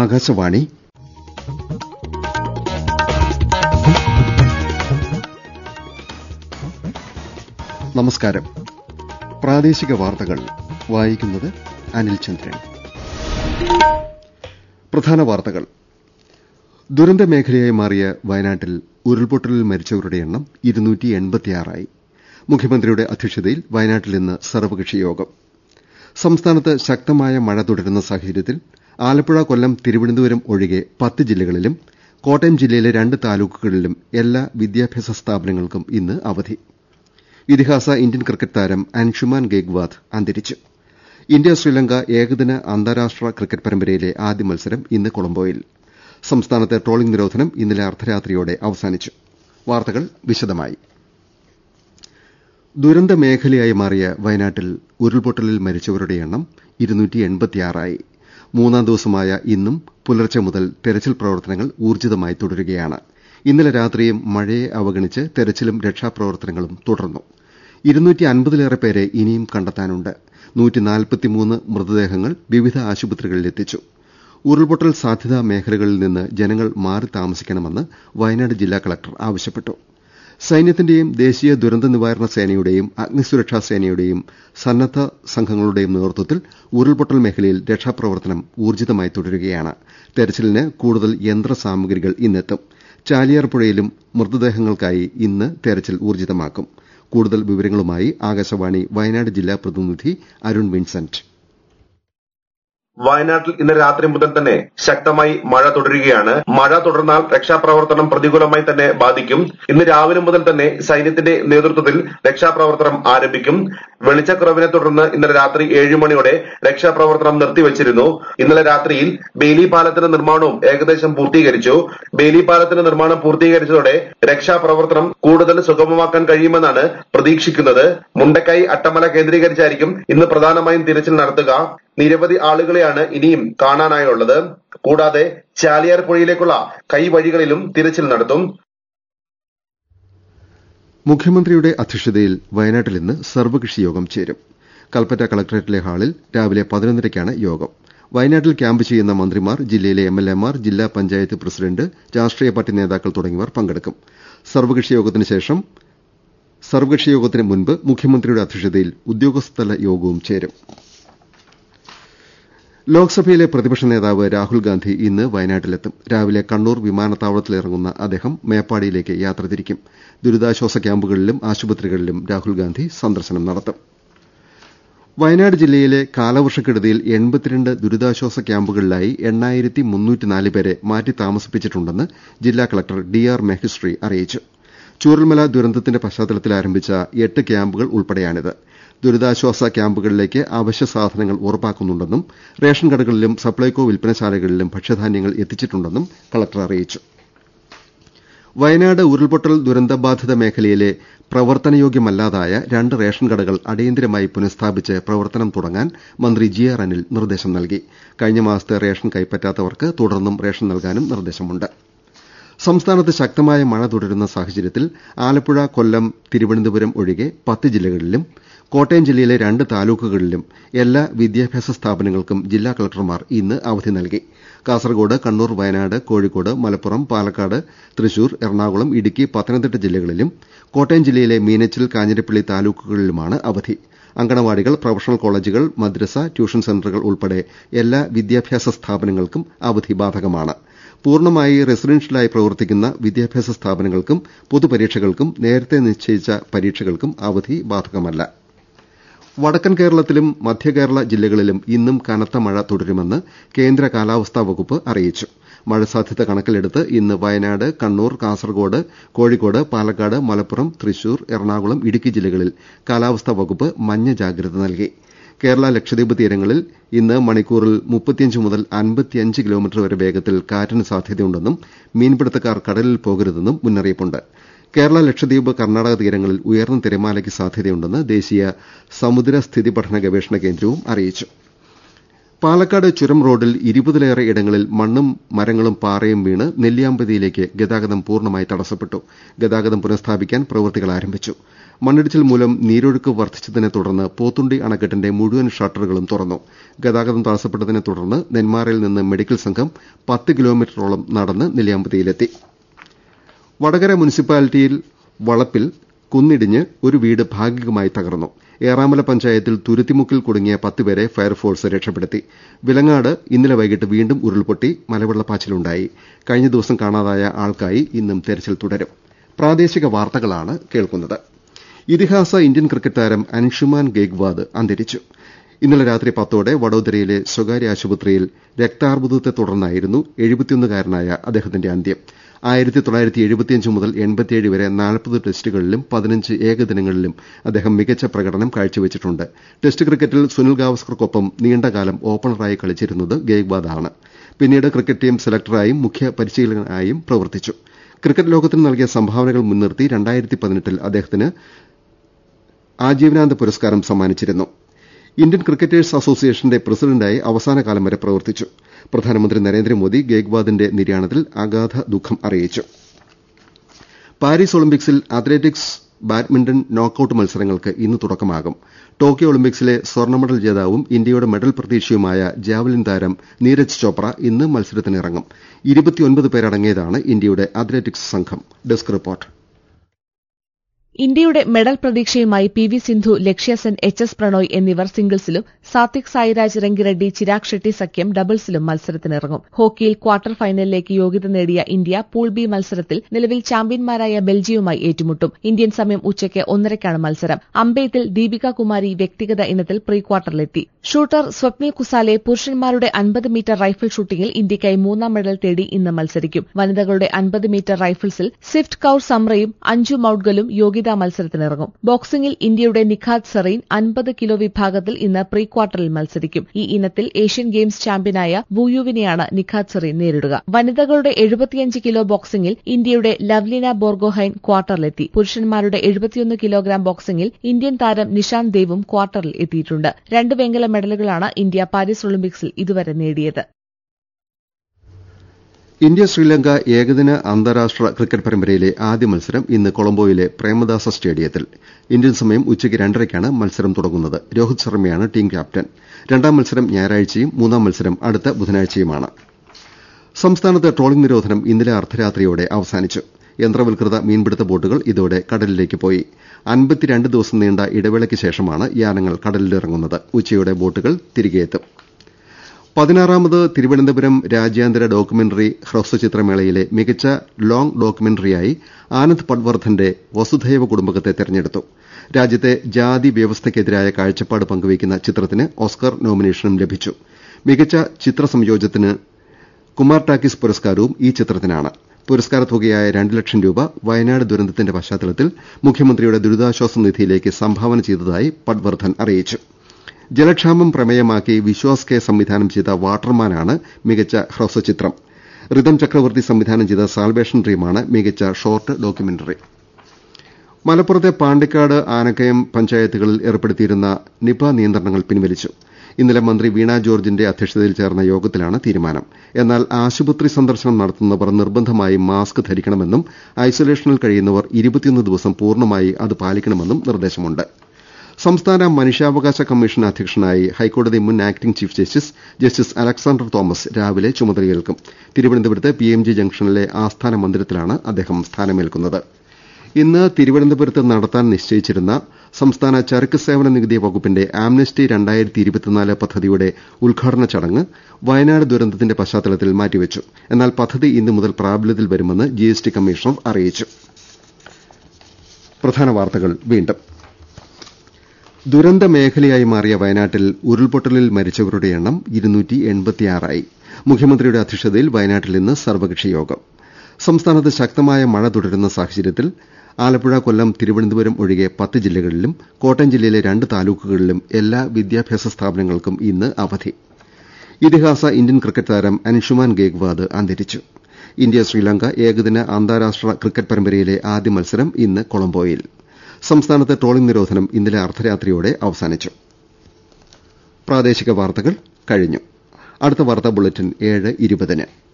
ആകാശവാണി നമസ്കാരം പ്രാദേശിക വാർത്തകൾ വായിക്കുന്നത് അനിൽ ചന്ദ്രൻ പ്രധാന വാർത്തകൾ ദുരന്ത മേഖലയായി മാറിയ വയനാട്ടിൽ ഉരുൾപൊട്ടലിൽ മരിച്ചവരുടെ എണ്ണം ആയി മുഖ്യമന്ത്രിയുടെ അധ്യക്ഷതയിൽ വയനാട്ടിൽ ഇന്ന് സർവകക്ഷി യോഗം സംസ്ഥാനത്ത് ശക്തമായ മഴ തുടരുന്ന സാഹചര്യത്തിൽ ആലപ്പുഴ കൊല്ലം തിരുവനന്തപുരം ഒഴികെ പത്ത് ജില്ലകളിലും കോട്ടയം ജില്ലയിലെ രണ്ട് താലൂക്കുകളിലും എല്ലാ വിദ്യാഭ്യാസ സ്ഥാപനങ്ങൾക്കും ഇന്ന് അവധി ഇതിഹാസ ഇന്ത്യൻ ക്രിക്കറ്റ് താരം അൻഷുമാൻ ഗേഗ്വാദ് അന്തരിച്ചു ഇന്ത്യ ശ്രീലങ്ക ഏകദിന അന്താരാഷ്ട്ര ക്രിക്കറ്റ് പരമ്പരയിലെ ആദ്യ മത്സരം ഇന്ന് കൊളംബോയിൽ സംസ്ഥാനത്തെ ട്രോളിംഗ് നിരോധനം ഇന്നലെ അർദ്ധരാത്രിയോടെ അവസാനിച്ചു വാർത്തകൾ വിശദമായി ദുരന്ത മേഖലയായി മാറിയ വയനാട്ടിൽ ഉരുൾപൊട്ടലിൽ മരിച്ചവരുടെ എണ്ണം ആയി മൂന്നാം ദിവസമായ ഇന്നും പുലർച്ചെ മുതൽ തെരച്ചിൽ പ്രവർത്തനങ്ങൾ ഊർജിതമായി തുടരുകയാണ് ഇന്നലെ രാത്രിയും മഴയെ അവഗണിച്ച് തെരച്ചിലും രക്ഷാപ്രവർത്തനങ്ങളും തുടർന്നു ഇരുന്നൂറ്റിയൻപതിലേറെ പേരെ ഇനിയും കണ്ടെത്താനുണ്ട് മൃതദേഹങ്ങൾ വിവിധ ആശുപത്രികളിലെത്തിച്ചു ഉരുൾപൊട്ടൽ സാധ്യതാ മേഖലകളിൽ നിന്ന് ജനങ്ങൾ മാറി താമസിക്കണമെന്ന് വയനാട് ജില്ലാ കളക്ടർ ആവശ്യപ്പെട്ടു സൈന്യത്തിന്റെയും ദേശീയ ദുരന്ത നിവാരണ സേനയുടെയും അഗ്നിസുരക്ഷാ സേനയുടെയും സന്നദ്ധ സംഘങ്ങളുടെയും നേതൃത്വത്തിൽ ഉരുൾപൊട്ടൽ മേഖലയിൽ രക്ഷാപ്രവർത്തനം ഊർജിതമായി തുടരുകയാണ് തെരച്ചിലിന് കൂടുതൽ യന്ത്രസാമഗ്രികൾ ഇന്നെത്തും ചാലിയാർ പുഴയിലും മൃതദേഹങ്ങൾക്കായി ഇന്ന് തെരച്ചിൽ ഊർജിതമാക്കും കൂടുതൽ വിവരങ്ങളുമായി ആകാശവാണി വയനാട് ജില്ലാ പ്രതിനിധി അരുൺ വിൻസെന്റ് വയനാട്ടിൽ ഇന്ന് രാത്രി മുതൽ തന്നെ ശക്തമായി മഴ തുടരുകയാണ് മഴ തുടർന്നാൽ രക്ഷാപ്രവർത്തനം പ്രതികൂലമായി തന്നെ ബാധിക്കും ഇന്ന് രാവിലെ മുതൽ തന്നെ സൈന്യത്തിന്റെ നേതൃത്വത്തിൽ രക്ഷാപ്രവർത്തനം ആരംഭിക്കും വെളിച്ചക്കുറവിനെ തുടർന്ന് ഇന്നലെ രാത്രി ഏഴ് മണിയോടെ രക്ഷാപ്രവർത്തനം നിർത്തിവച്ചിരുന്നു ഇന്നലെ രാത്രിയിൽ ബേലി പാലത്തിന്റെ നിർമ്മാണവും ഏകദേശം പൂർത്തീകരിച്ചു ബേലി പാലത്തിന്റെ നിർമ്മാണം പൂർത്തീകരിച്ചതോടെ രക്ഷാപ്രവർത്തനം കൂടുതൽ സുഗമമാക്കാൻ കഴിയുമെന്നാണ് പ്രതീക്ഷിക്കുന്നത് മുണ്ടക്കൈ അട്ടമല കേന്ദ്രീകരിച്ചായിരിക്കും ഇന്ന് പ്രധാനമായും തിരച്ചിൽ നടത്തുക നിരവധി ആളുകളെയാണ് ഇനിയും കാണാനായുള്ളത് കൂടാതെ ചാലിയാർ പുഴയിലേക്കുള്ള കൈവഴികളിലും തിരച്ചിൽ നടത്തും മുഖ്യമന്ത്രിയുടെ അധ്യക്ഷതയിൽ വയനാട്ടിൽ ഇന്ന് സർവകക്ഷി യോഗം ചേരും കൽപ്പറ്റ കളക്ടറേറ്റിലെ ഹാളിൽ രാവിലെ പതിനൊന്നരയ്ക്കാണ് യോഗം വയനാട്ടിൽ ക്യാമ്പ് ചെയ്യുന്ന മന്ത്രിമാർ ജില്ലയിലെ എംഎൽഎമാർ ജില്ലാ പഞ്ചായത്ത് പ്രസിഡന്റ് രാഷ്ട്രീയ പാർട്ടി നേതാക്കൾ തുടങ്ങിയവർ പങ്കെടുക്കും സർവകക്ഷി യോഗത്തിന് ശേഷം സർവകക്ഷി യോഗത്തിന് മുൻപ് മുഖ്യമന്ത്രിയുടെ അധ്യക്ഷതയിൽ ഉദ്യോഗസ്ഥതല യോഗവും ചേരും ലോക്സഭയിലെ പ്രതിപക്ഷ നേതാവ് രാഹുൽ ഗാന്ധി ഇന്ന് വയനാട്ടിലെത്തും രാവിലെ കണ്ണൂർ വിമാനത്താവളത്തിലിറങ്ങുന്ന അദ്ദേഹം മേപ്പാടിയിലേക്ക് യാത്ര തിരിക്കും ദുരിതാശ്വാസ ക്യാമ്പുകളിലും ആശുപത്രികളിലും രാഹുൽ ഗാന്ധി സന്ദർശനം നടത്തും വയനാട് ജില്ലയിലെ കാലവർഷക്കെടുതിയിൽ എൺപത്തിരണ്ട് ദുരിതാശ്വാസ ക്യാമ്പുകളിലായി എണ്ണായിരത്തി മുന്നൂറ്റിനാല് പേരെ മാറ്റി താമസിപ്പിച്ചിട്ടുണ്ടെന്ന് ജില്ലാ കളക്ടർ ഡി ആർ മെഹശ്രീ അറിയിച്ചു ചൂരൽമല ദുരന്തത്തിന്റെ പശ്ചാത്തലത്തിൽ ആരംഭിച്ച എട്ട് ക്യാമ്പുകൾ ഉൾപ്പെടെയാണിത് ദുരിതാശ്വാസ ക്യാമ്പുകളിലേക്ക് അവശ്യ സാധനങ്ങൾ ഉറപ്പാക്കുന്നുണ്ടെന്നും റേഷൻ കടകളിലും സപ്ലൈകോ വിൽപ്പനശാലകളിലും ഭക്ഷ്യധാന്യങ്ങൾ എത്തിച്ചിട്ടുണ്ടെന്നും കളക്ടർ അറിയിച്ചു വയനാട് ഉരുൾപൊട്ടൽ ദുരന്തബാധിത മേഖലയിലെ പ്രവർത്തനയോഗ്യമല്ലാതായ രണ്ട് റേഷൻ കടകൾ അടിയന്തരമായി പുനഃസ്ഥാപിച്ച് പ്രവർത്തനം തുടങ്ങാൻ മന്ത്രി ജി ആർ അനിൽ നിർദ്ദേശം നൽകി കഴിഞ്ഞ മാസത്തെ റേഷൻ കൈപ്പറ്റാത്തവർക്ക് തുടർന്നും റേഷൻ നൽകാനും നിർദ്ദേശമുണ്ട് സംസ്ഥാനത്ത് ശക്തമായ മഴ തുടരുന്ന സാഹചര്യത്തിൽ ആലപ്പുഴ കൊല്ലം തിരുവനന്തപുരം ഒഴികെ പത്ത് ജില്ലകളിലും കോട്ടയം ജില്ലയിലെ രണ്ട് താലൂക്കുകളിലും എല്ലാ വിദ്യാഭ്യാസ സ്ഥാപനങ്ങൾക്കും ജില്ലാ കളക്ടർമാർ ഇന്ന് അവധി നൽകി കാസർകോട് കണ്ണൂർ വയനാട് കോഴിക്കോട് മലപ്പുറം പാലക്കാട് തൃശൂർ എറണാകുളം ഇടുക്കി പത്തനംതിട്ട ജില്ലകളിലും കോട്ടയം ജില്ലയിലെ മീനച്ചിൽ കാഞ്ഞിരപ്പള്ളി താലൂക്കുകളിലുമാണ് അവധി അങ്കണവാടികൾ പ്രൊഫഷണൽ കോളേജുകൾ മദ്രസ ട്യൂഷൻ സെന്ററുകൾ ഉൾപ്പെടെ എല്ലാ വിദ്യാഭ്യാസ സ്ഥാപനങ്ങൾക്കും അവധി ബാധകമാണ് പൂർണ്ണമായി റെസിഡൻഷ്യലായി പ്രവർത്തിക്കുന്ന വിദ്യാഭ്യാസ സ്ഥാപനങ്ങൾക്കും പൊതുപരീക്ഷകൾക്കും നേരത്തെ നിശ്ചയിച്ച പരീക്ഷകൾക്കും അവധി ബാധകമല്ല വടക്കൻ കേരളത്തിലും മധ്യകേരള ജില്ലകളിലും ഇന്നും കനത്ത മഴ തുടരുമെന്ന് കേന്ദ്ര കാലാവസ്ഥാ വകുപ്പ് അറിയിച്ചു മഴ സാധ്യത കണക്കിലെടുത്ത് ഇന്ന് വയനാട് കണ്ണൂർ കാസർകോട് കോഴിക്കോട് പാലക്കാട് മലപ്പുറം തൃശൂർ എറണാകുളം ഇടുക്കി ജില്ലകളിൽ കാലാവസ്ഥാ വകുപ്പ് മഞ്ഞ ജാഗ്രത നൽകി കേരള ലക്ഷദ്വീപ് തീരങ്ങളിൽ ഇന്ന് മണിക്കൂറിൽ മുപ്പത്തിയഞ്ച് മുതൽ അൻപത്തിയഞ്ച് കിലോമീറ്റർ വരെ വേഗത്തിൽ കാറ്റിന് സാധ്യതയുണ്ടെന്നും മീൻപിടുത്തക്കാർ കടലിൽ പോകരുതെന്നും മുന്നറിയിപ്പുണ്ട് കേരള ലക്ഷദ്വീപ് കർണാടക തീരങ്ങളിൽ ഉയർന്ന തിരമാലയ്ക്ക് സാധ്യതയുണ്ടെന്ന് ദേശീയ സമുദ്ര സ്ഥിതി പഠന ഗവേഷണ കേന്ദ്രവും അറിയിച്ചു പാലക്കാട് ചുരം റോഡിൽ ഇരുപതിലേറെ ഇടങ്ങളിൽ മണ്ണും മരങ്ങളും പാറയും വീണ് നെല്ലിയാമ്പതിയിലേക്ക് ഗതാഗതം പൂർണ്ണമായി തടസ്സപ്പെട്ടു ഗതാഗതം പുനഃസ്ഥാപിക്കാൻ പ്രവൃത്തികൾ ആരംഭിച്ചു മണ്ണിടിച്ചിൽ മൂലം നീരൊഴുക്ക് വർദ്ധിച്ചതിനെ തുടർന്ന് പോത്തുണ്ടി അണക്കെട്ടിന്റെ മുഴുവൻ ഷട്ടറുകളും തുറന്നു ഗതാഗതം തടസ്സപ്പെട്ടതിനെ തുടർന്ന് നെന്മാറയിൽ നിന്ന് മെഡിക്കൽ സംഘം പത്ത് കിലോമീറ്ററോളം നടന്ന് നെല്ലിയാമ്പതിയിലെത്തി വടകര മുനിസിപ്പാലിറ്റിയിൽ വളപ്പിൽ കുന്നിടിഞ്ഞ് ഒരു വീട് ഭാഗികമായി തകർന്നു ഏറാമല പഞ്ചായത്തിൽ തുരുത്തിമുക്കിൽ കുടുങ്ങിയ പത്തുപേരെ ഫയർഫോഴ്സ് രക്ഷപ്പെടുത്തി വിലങ്ങാട് ഇന്നലെ വൈകിട്ട് വീണ്ടും ഉരുൾപൊട്ടി മലവെള്ളപ്പാച്ചിലുണ്ടായി കഴിഞ്ഞ ദിവസം കാണാതായ ആൾക്കായി ഇന്നും തെരച്ചിൽ തുടരും പ്രാദേശിക വാർത്തകളാണ് കേൾക്കുന്നത് ഇതിഹാസ ഇന്ത്യൻ ക്രിക്കറ്റ് താരം അൻഷുമാൻ ഗേഗ്വാദ് അന്തരിച്ചു ഇന്നലെ രാത്രി പത്തോടെ വഡോദരയിലെ സ്വകാര്യ ആശുപത്രിയിൽ രക്താർബുദത്തെ തുടർന്നായിരുന്നു എഴുപത്തിയൊന്നുകാരനായ അദ്ദേഹത്തിന്റെ അന്ത്യം ആയിരത്തി തൊള്ളായിരത്തി എഴുപത്തിയഞ്ച് മുതൽ എൺപത്തിയേഴ് വരെ നാൽപ്പത് ടെസ്റ്റുകളിലും പതിനഞ്ച് ഏകദിനങ്ങളിലും അദ്ദേഹം മികച്ച പ്രകടനം കാഴ്ചവെച്ചിട്ടുണ്ട് ടെസ്റ്റ് ക്രിക്കറ്റിൽ സുനിൽ ഗാവസ്കർക്കൊപ്പം നീണ്ടകാലം ഓപ്പണറായി കളിച്ചിരുന്നത് ഗേഗ്വാദാണ് പിന്നീട് ക്രിക്കറ്റ് ടീം സെലക്ടറായും മുഖ്യ പരിശീലകനായും പ്രവർത്തിച്ചു ക്രിക്കറ്റ് ലോകത്തിന് നൽകിയ സംഭാവനകൾ മുൻനിർത്തി രണ്ടായിരത്തി പതിനെട്ടിൽ അദ്ദേഹത്തിന് ആജീവനാന്ത പുരസ്കാരം സമ്മാനിച്ചിരുന്നു ഇന്ത്യൻ ക്രിക്കറ്റേഴ്സ് അസോസിയേഷന്റെ പ്രസിഡന്റായി അവസാനകാലം വരെ പ്രവർത്തിച്ചു പ്രധാനമന്ത്രി നരേന്ദ്രമോദി ഗേഗ്വാദിന്റെ നിര്യാണത്തിൽ അഗാധ ദുഃഖം അറിയിച്ചു പാരീസ് ഒളിമ്പിക്സിൽ അത്ലറ്റിക്സ് ബാഡ്മിന്റൺ നോക്കൌട്ട് മത്സരങ്ങൾക്ക് ഇന്ന് തുടക്കമാകും ടോക്കിയോ ഒളിമ്പിക്സിലെ സ്വർണ്ണ മെഡൽ ജേതാവും ഇന്ത്യയുടെ മെഡൽ പ്രതീക്ഷയുമായ ജാവലിൻ താരം നീരജ് ചോപ്ര ഇന്ന് മത്സരത്തിനിറങ്ങും ഇരുപത്തിയൊൻപത് പേരടങ്ങിയതാണ് ഇന്ത്യയുടെ അത്ലറ്റിക്സ് സംഘം ഡെസ്ക് റിപ്പോർട്ട് ഇന്ത്യയുടെ മെഡൽ പ്രതീക്ഷയുമായി P V Sindhu Lakshya Sen H S Prannoy എന്നിവർ സിംഗിൾസിലും സാത്വിക് സായിരാജ് രംഗിറെഡ്ഡി ചിരാഗ് ഷെട്ടി സഖ്യം ഡബിൾസിലും മത്സരത്തിനിറങ്ങും ഹോക്കിയിൽ ക്വാർട്ടർ ഫൈനലിലേക്ക് യോഗ്യത നേടിയ ഇന്ത്യ പൂൾ ബി മത്സരത്തിൽ നിലവിൽ ചാമ്പ്യന്മാരായ ബെൽജിയവുമായി ഏറ്റുമുട്ടും ഇന്ത്യൻ സമയം ഉച്ചയ്ക്ക് ഒന്നരയ്ക്കാണ് മത്സരം അമ്പെയ്ത്തിൽ ദീപിക കുമാരി വ്യക്തിഗത ഇനത്തിൽ പ്രീ ക്വാർട്ടറിലെത്തി ഷൂട്ടർ സ്വപ്നിൽ കുസാലെ പുരുഷന്മാരുടെ അൻപത് മീറ്റർ റൈഫിൾ ഷൂട്ടിംഗിൽ ഇന്ത്യയ്ക്കായി മൂന്നാം മെഡൽ തേടി ഇന്ന് മത്സരിക്കും വനിതകളുടെ അൻപത് മീറ്റർ റൈഫിൾസിൽ സ്വിഫ്റ്റ് കൌർ സംറയും അഞ്ജു മൌഡ്ഗലും യോഗ്യതാ മത്സരത്തിനിറങ്ങും ബോക്സിംഗിൽ ഇന്ത്യയുടെ നിഖാത് സെറീൻ അൻപത് കിലോ വിഭാഗത്തിൽ ഇന്ന് പ്രീ ക്വാർട്ടറിൽ മത്സരിക്കും ഈ ഇനത്തിൽ ഏഷ്യൻ ഗെയിംസ് ചാമ്പ്യനായ വൂയുവിനെയാണ് നിഖാത് സെറീൻ നേരിടുക വനിതകളുടെ എഴുപത്തിയഞ്ച് കിലോ ബോക്സിംഗിൽ ഇന്ത്യയുടെ ലവ്ലിന ബോർഗോഹൈൻ ക്വാർട്ടറിലെത്തി പുരുഷന്മാരുടെ എഴുപത്തിയൊന്ന് കിലോഗ്രാം ബോക്സിംഗിൽ ഇന്ത്യൻ താരം നിഷാന്ത് ദേവും ക്വാർട്ടറിൽ എത്തിയിട്ടുണ്ട് രണ്ട് വെങ്കല മെഡലുകളാണ് ഇന്ത്യ പാരീസ് ഒളിമ്പിക്സിൽ ഇതുവരെ നേടിയത് ഇന്ത്യ ശ്രീലങ്ക ഏകദിന അന്താരാഷ്ട്ര ക്രിക്കറ്റ് പരമ്പരയിലെ ആദ്യ മത്സരം ഇന്ന് കൊളംബോയിലെ പ്രേമദാസ സ്റ്റേഡിയത്തിൽ ഇന്ത്യൻ സമയം ഉച്ചയ്ക്ക് രണ്ടരയ്ക്കാണ് മത്സരം തുടങ്ങുന്നത് രോഹിത് ശർമ്മയാണ് ടീം ക്യാപ്റ്റൻ രണ്ടാം മത്സരം ഞായറാഴ്ചയും മൂന്നാം മത്സരം അടുത്ത ബുധനാഴ്ചയുമാണ് സംസ്ഥാനത്ത് ട്രോളിംഗ് നിരോധനം ഇന്നലെ അർദ്ധരാത്രിയോടെ അവസാനിച്ചു യന്ത്രവൽകൃത മീൻപിടുത്ത ബോട്ടുകൾ ഇതോടെ കടലിലേക്ക് പോയി അൻപത്തിരണ്ട് ദിവസം നീണ്ട ഇടവേളയ്ക്ക് ശേഷമാണ് യാനങ്ങൾ കടലിലിറങ്ങുന്നത് ഉച്ചയോടെ ബോട്ടുകൾ തിരികെയെത്തും പതിനാറാമത് തിരുവനന്തപുരം രാജ്യാന്തര ഡോക്യുമെന്ററി ഹ്രസ്വചിത്രമേളയിലെ മികച്ച ലോങ് ഡോക്യുമെന്ററിയായി ആനന്ദ് പട്വർദ്ധന്റെ വസുധൈവ കുടുംബകത്തെ തെരഞ്ഞെടുത്തു രാജ്യത്തെ ജാതി വ്യവസ്ഥയ്ക്കെതിരായ കാഴ്ചപ്പാട് പങ്കുവയ്ക്കുന്ന ചിത്രത്തിന് ഓസ്കർ നോമിനേഷനും ലഭിച്ചു മികച്ച ചിത്ര സംയോജനത്തിന് കുമാർ ടാക്കീസ് പുരസ്കാരവും ഈ ചിത്രത്തിനാണ് പുരസ്കാര തുകയായ രണ്ട് ലക്ഷം രൂപ വയനാട് ദുരന്തത്തിന്റെ പശ്ചാത്തലത്തിൽ മുഖ്യമന്ത്രിയുടെ ദുരിതാശ്വാസ നിധിയിലേക്ക് സംഭാവന ചെയ്തതായി പട്വർദ്ധൻ അറിയിച്ചു ജലക്ഷാമം പ്രമേയമാക്കി വിശ്വാസ് കെ സംവിധാനം ചെയ്ത വാട്ടർമാനാണ് മികച്ച ഹ്രസ്വചിത്രം റിതം ചക്രവർത്തി സംവിധാനം ചെയ്ത സാൽവേഷൻ ഡ്രീമാണ് മികച്ച ഷോർട്ട് ഡോക്യുമെന്ററി മലപ്പുറത്തെ പാണ്ടിക്കാട് ആനക്കയം പഞ്ചായത്തുകളിൽ ഏർപ്പെടുത്തിയിരുന്ന നിപ നിയന്ത്രണങ്ങൾ പിൻവലിച്ചു ഇന്നലെ മന്ത്രി വീണ ജോർജിന്റെ അധ്യക്ഷതയിൽ ചേർന്ന യോഗത്തിലാണ് തീരുമാനം എന്നാൽ ആശുപത്രി സന്ദർശനം നടത്തുന്നവർ നിർബന്ധമായും മാസ്ക് ധരിക്കണമെന്നും ഐസൊലേഷനിൽ കഴിയുന്നവർ ഇരുപത്തിയൊന്ന് ദിവസം പൂർണ്ണമായി അത് പാലിക്കണമെന്നും നിർദ്ദേശമുണ്ട് സംസ്ഥാന മനുഷ്യാവകാശ കമ്മീഷൻ അധ്യക്ഷനായി ഹൈക്കോടതി മുൻ acting chief justice justice Alexander Thomas രാവിലെ ചുമതലയേൽക്കും തിരുവനന്തപുരത്ത് പി എം ജി ജംഗ്ഷനിലെ ആസ്ഥാന മന്ദിരത്തിലാണ് അദ്ദേഹം സ്ഥാനമേൽക്കുന്നത് ഇന്ന് തിരുവനന്തപുരത്ത് നടത്താൻ നിശ്ചയിച്ചിരുന്ന സംസ്ഥാന ചരക്ക് സേവന നികുതി വകുപ്പിന്റെ ആംനസ്റ്റി രണ്ടായിരത്തി ഇരുപത്തിനാല് പദ്ധതിയുടെ ഉദ്ഘാടന ചടങ്ങ് വയനാട് ദുരന്തത്തിന്റെ പശ്ചാത്തലത്തിൽ മാറ്റിവെച്ചു എന്നാൽ പദ്ധതി ഇന്നു മുതൽ പ്രാബല്യത്തിൽ വരുമെന്ന് ജിഎസ്ടി കമ്മീഷണർ അറിയിച്ചു പ്രധാന വാർത്തകൾ വീണ്ടും ദുരന്ത മേഖലയായി മാറിയ വയനാട്ടിൽ ഉരുൾപൊട്ടലിൽ മരിച്ചവരുടെ എണ്ണം ഇരുന്നൂറ്റി എൺപത്തിയാറായി മുഖ്യമന്ത്രിയുടെ അധ്യക്ഷതയിൽ വയനാട്ടിൽ ഇന്ന് സർവകക്ഷി യോഗം സംസ്ഥാനത്ത് ശക്തമായ മഴ തുടരുന്ന സാഹചര്യത്തിൽ ആലപ്പുഴ കൊല്ലം തിരുവനന്തപുരം ഒഴികെ പത്ത് ജില്ലകളിലും കോട്ടയം ജില്ലയിലെ രണ്ട് താലൂക്കുകളിലും എല്ലാ വിദ്യാഭ്യാസ സ്ഥാപനങ്ങൾക്കും ഇന്ന് അവധി ഇതിഹാസ ഇന്ത്യൻ ക്രിക്കറ്റ് താരം അൻഷുമാൻ ഗേഗ്വാദ് അന്തരിച്ചു ഇന്ത്യ ശ്രീലങ്ക ഏകദിന അന്താരാഷ്ട്ര ക്രിക്കറ്റ് പരമ്പരയിലെ ആദ്യ മത്സരം ഇന്ന് കൊളംബോയിൽ സംസ്ഥാനത്ത് ട്രോളിംഗ് നിരോധനം ഇന്നലെ അർദ്ധരാത്രിയോടെ അവസാനിച്ചു പ്രാദേശിക വാർത്തകൾ കഴിഞ്ഞു അടുത്ത വാർത്താ ബുള്ളറ്റിൻ ഏഴ് ഇരുപതിന്